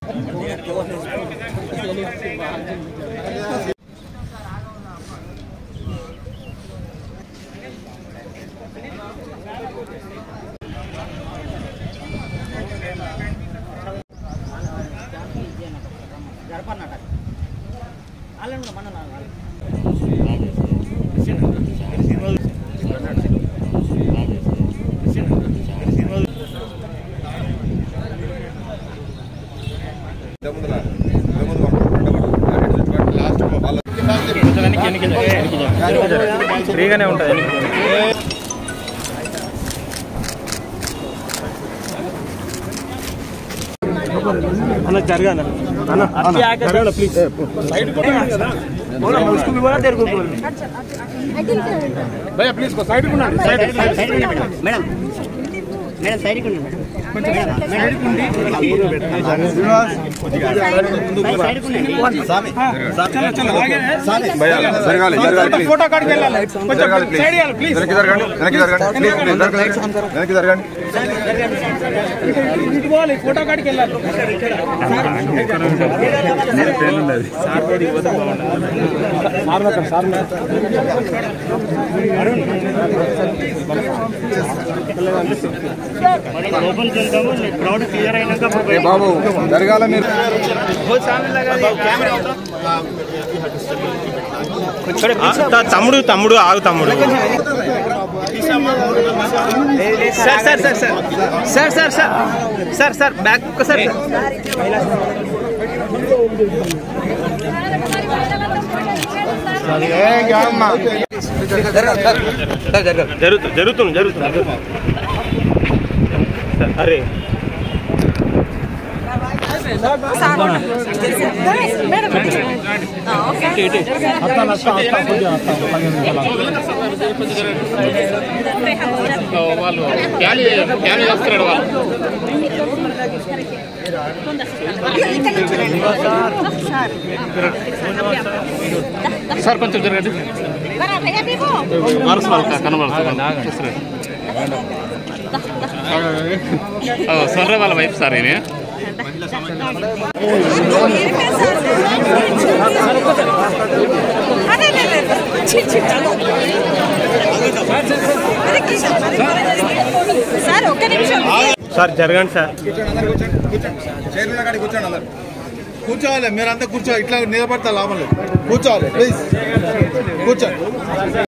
ఫ్రీగానే ఉంటుంది అన్న జరగాన అన్న జరగాల ప్లీజ్ సైడ్ భయ్యా please side side madam madam సైడ్కి ఉండండి మేడం జరగాలి జరగాలి ప్లీజ్ ఫోటో కాడికి వెళ్ళాలి జరగాలి కొంచెం సైడ్ ఇవ్వాలి ప్లీజ్ వెనక్కి జరగండి వెనక్కి జరగండి ప్లీజ్ ప్లీజ్ జరగండి వెనక్కి జరగండి ఇటు పోవాలి ఫోటో కాడికి వెళ్ళాలి లోపలికి వెళ్తాము క్రౌడ్ క్లియర్ అయినాక ఏ బాబు జరగాల మీరు తమ్ముడు తమ్ముడు ఆగు తమ్ముడు sir sir sir sir sir sir sir sir sir back ఒక్కసారి జరుగుతుంది జరుగుతుంది జరుగుతుంది అరే సార్ కొంచెం జరగండి వారసు వాళ్ళ కనబడుతుంది సొర్ర వాళ్ళ వైఫ్ సార్ ఈయన సార్ ఒక్క నిమిషం సార్ జరగండి సార్ చైర్ల కాడికి కూర్చోండి అందరు కూర్చోవాలి మీరంతా కూర్చోవాలి ఇట్లా నిలబడతా లాభం లేదు కూర్చోవాలి ప్లీజ్ కూర్చోండి